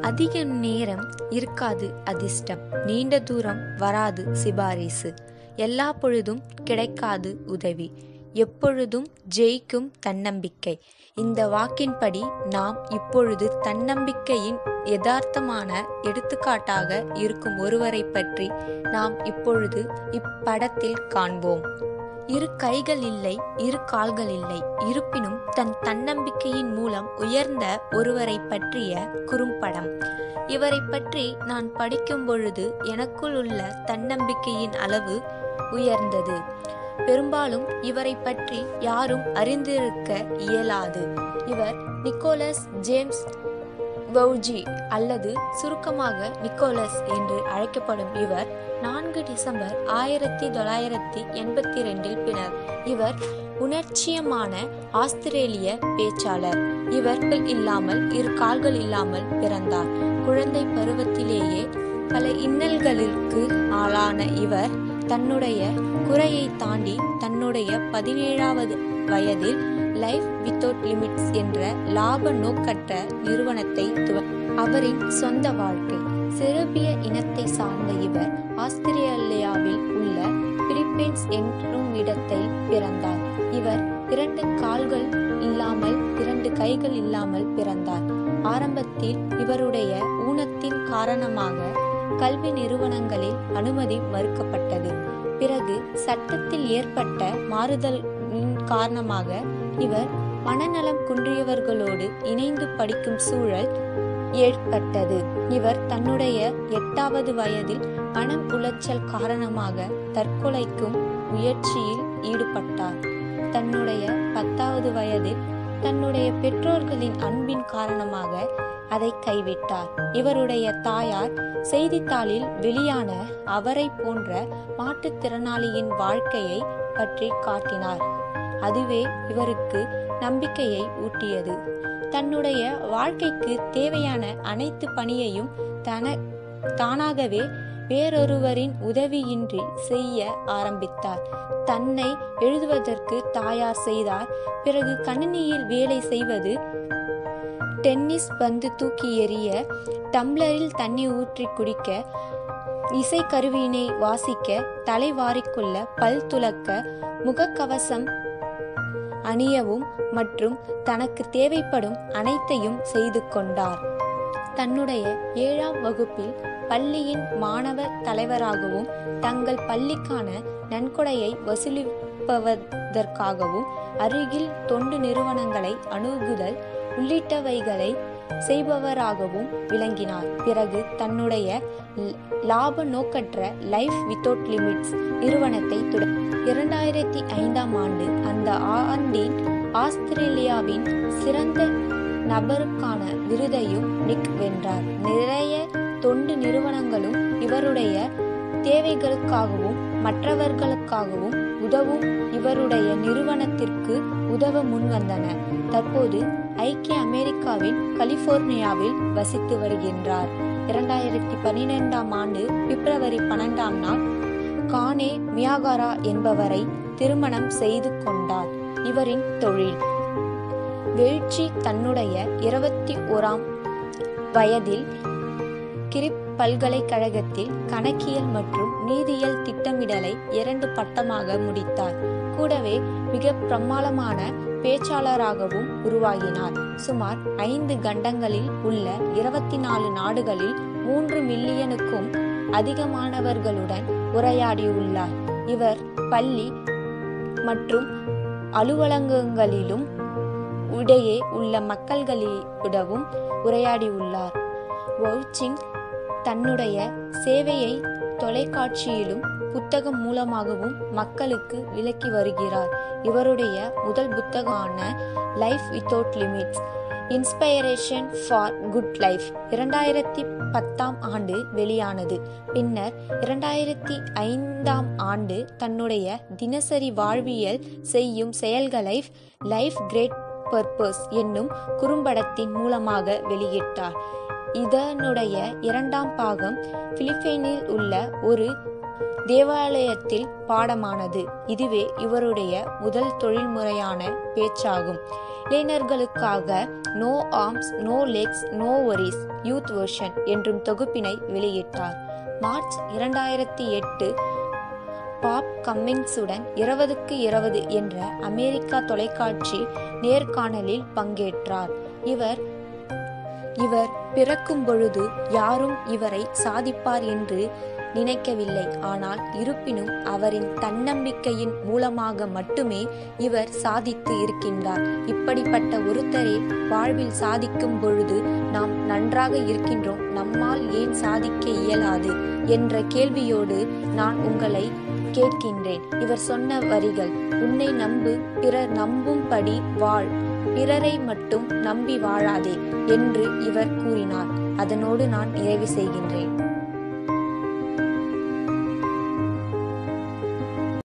அதிக நேரம் இருக்காது அதிர்ஷ்டம் நீண்ட தூரம் வராது சிபாரிசு எல்லா பொழுதும் கிடைக்காது உதவி எப்பொழுதும் ஜெயிக்கும் தன்னம்பிக்கை இந்த வாக்கின்படி நாம் இப்பொழுது தன்னம்பிக்கையின் யதார்த்தமான எடுத்துக்காட்டாக இருக்கும் ஒருவரை பற்றி நாம் இப்பொழுது இப்படத்தில் காண்போம் இரு கைகள் இல்லை இரு கால்கள் இல்லை இருப்பினும் தன் தன்னம்பிக்கையின் மூலம் உயர்ந்த ஒருவரை பற்றிய குறும்படம் இவரை பற்றி நான் படிக்கும் பொழுது எனக்குள் உள்ள தன்னம்பிக்கையின் அளவு உயர்ந்தது பெரும்பாலும் இவரை பற்றி யாரும் அறிந்திருக்க இயலாது இவர் நிக்கோலஸ் ஜேம்ஸ் பௌஜி அல்லது சுருக்கமாக நிக்கோலஸ் என்று அழைக்கப்படும் இவர் நான்கு டிசம்பர் ஆயிரத்தி தொள்ளாயிரத்தி எண்பத்தி ரெண்டில் பிறர் இவர் உணர்ச்சியமான ஆஸ்திரேலிய பேச்சாளர் இவர்கள் இல்லாமல் இரு கால்கள் இல்லாமல் பிறந்தார் குழந்தை பருவத்திலேயே பல இன்னல்களுக்கு ஆளான இவர் தன்னுடைய குறையை தாண்டி தன்னுடைய பதினேழாவது வயதில் லைஃப் வித்தவுட் லிமிட்ஸ் என்ற லாப நோக்கற்ற நிறுவனத்தை துவ அவரின் சொந்த வாழ்க்கை செருபிய இனத்தை சார்ந்த இவர் ஆஸ்திரேலியாவில் உள்ள பிலிப்பைன்ஸ் என்னும் இடத்தில் பிறந்தார் இவர் இரண்டு கால்கள் இல்லாமல் இரண்டு கைகள் இல்லாமல் பிறந்தார் ஆரம்பத்தில் இவருடைய ஊனத்தின் காரணமாக கல்வி நிறுவனங்களில் அனுமதி மறுக்கப்பட்டது பிறகு சட்டத்தில் ஏற்பட்ட மாறுதலின் காரணமாக இவர் மனநலம் குன்றியவர்களோடு இணைந்து படிக்கும் சூழல் ஏற்பட்டது இவர் தன்னுடைய எட்டாவது வயதில் மனம் உளைச்சல் காரணமாக தற்கொலைக்கும் முயற்சியில் ஈடுபட்டார் தன்னுடைய பத்தாவது வயதில் தன்னுடைய பெற்றோர்களின் அன்பின் காரணமாக அதை கைவிட்டார் இவருடைய தாயார் செய்தித்தாளில் வெளியான அவரை போன்ற மாற்றுத்திறனாளியின் வாழ்க்கையை பற்றி காட்டினார் அதுவே இவருக்கு நம்பிக்கையை ஊட்டியது தன்னுடைய வாழ்க்கைக்கு தேவையான அனைத்து பணியையும் தன தானாகவே வேறொருவரின் உதவியின்றி செய்ய ஆரம்பித்தார் தன்னை எழுதுவதற்கு தயார் செய்தார் பிறகு கணினியில் வேலை செய்வது டென்னிஸ் பந்து தூக்கி எறிய டம்ளரில் தண்ணி ஊற்றி குடிக்க இசை கருவியினை வாசிக்க தலை வாரிக்கொள்ள பல் துலக்க முகக்கவசம் அணியவும் மற்றும் தனக்கு தேவைப்படும் அனைத்தையும் செய்து கொண்டார் தன்னுடைய ஏழாம் வகுப்பில் பள்ளியின் மாணவ தலைவராகவும் தங்கள் பள்ளிக்கான நன்கொடையை வசூலிப்பதற்காகவும் அருகில் தொண்டு நிறுவனங்களை அணுகுதல் உள்ளிட்டவைகளை செய்பவராகவும் விளங்கினார் பிறகு தன்னுடைய லாப நோக்கற்ற லைஃப் வித்தவுட் லிமிட்ஸ் நிறுவனத்தை துட இரண்டாயிரத்தி ஐந்தாம் ஆண்டு அந்த ஆண்டின் ஆஸ்திரேலியாவின் சிறந்த நபருக்கான விருதையும் நிக் வென்றார் நிறைய தொண்டு நிறுவனங்களும் இவருடைய தேவைகளுக்காகவும் மற்றவர்களுக்காகவும் உதவும் இவருடைய நிறுவனத்திற்கு உதவ முன்வந்தன தற்போது ஐக்கிய அமெரிக்காவின் கலிபோர்னியாவில் வசித்து வருகின்றார் இரண்டாயிரத்தி பன்னிரெண்டாம் ஆண்டு பிப்ரவரி பன்னெண்டாம் நாள் கானே மியாகாரா என்பவரை திருமணம் செய்து கொண்டார் இவரின் தொழில் வெழ்ச்சி தன்னுடைய இருபத்தி ஓராம் வயதில் கிரிப் பல்கலைக்கழகத்தில் கணக்கியல் மற்றும் நீதியியல் திட்டமிடலை இரண்டு பட்டமாக முடித்தார் கூடவே மிக பிரமாளமான பேச்சாளராகவும் உருவாகினார் சுமார் ஐந்து கண்டங்களில் உள்ள இருபத்தி நாலு நாடுகளில் மூன்று மில்லியனுக்கும் அதிகமானவர்களுடன் உரையாடியுள்ளார் இவர் பள்ளி மற்றும் அலுவலகங்களிலும் இடையே உள்ள மக்கள்களிடவும் உரையாடியுள்ளார் வவுச்சிங் தன்னுடைய சேவையை தொலைக்காட்சியிலும் புத்தகம் மூலமாகவும் மக்களுக்கு விளக்கி வருகிறார் இவருடைய முதல் புத்தகமான life without limits inspiration for good life இரண்டாயிரத்தி பத்தாம் ஆண்டு வெளியானது பின்னர் இரண்டாயிரத்தி ஐந்தாம் ஆண்டு தன்னுடைய தினசரி வாழ்வியல் செய்யும் செயல்களை லைஃப் கிரேட் பர்பஸ் என்னும் குறும்படத்தின் மூலமாக வெளியிட்டார் இதனுடைய இரண்டாம் பாகம் பிலிப்பைனில் உள்ள ஒரு தேவாலயத்தில் பாடமானது இதுவே இவருடைய முதல் தொழில்முறையான பேச்சாகும் இளைஞர்களுக்காக no arms no legs no worries youth version என்றும் தொகுப்பினை வெளியிட்டார் மார்ச் இரண்டாயிரத்தி எட்டு பாப் கம்மிங்ஸுடன் இருபதுக்கு இருபது என்ற அமெரிக்கா தொலைக்காட்சி நேர்காணலில் பங்கேற்றார் இவர் இவர் பிறக்கும் பொழுது யாரும் இவரை சாதிப்பார் என்று நினைக்கவில்லை ஆனால் இருப்பினும் அவரின் தன்னம்பிக்கையின் மூலமாக மட்டுமே இவர் சாதித்து இருக்கின்றார் இப்படிப்பட்ட ஒருத்தரே வாழ்வில் சாதிக்கும் பொழுது நாம் நன்றாக இருக்கின்றோம் நம்மால் ஏன் சாதிக்க இயலாது என்ற கேள்வியோடு நான் உங்களை கேட்கின்றேன் இவர் சொன்ன வரிகள் உன்னை நம்பு பிறர் நம்பும்படி வாழ் பிறரை மட்டும் நம்பி வாழாதே என்று இவர் கூறினார் அதனோடு நான் நிறைவு செய்கின்றேன்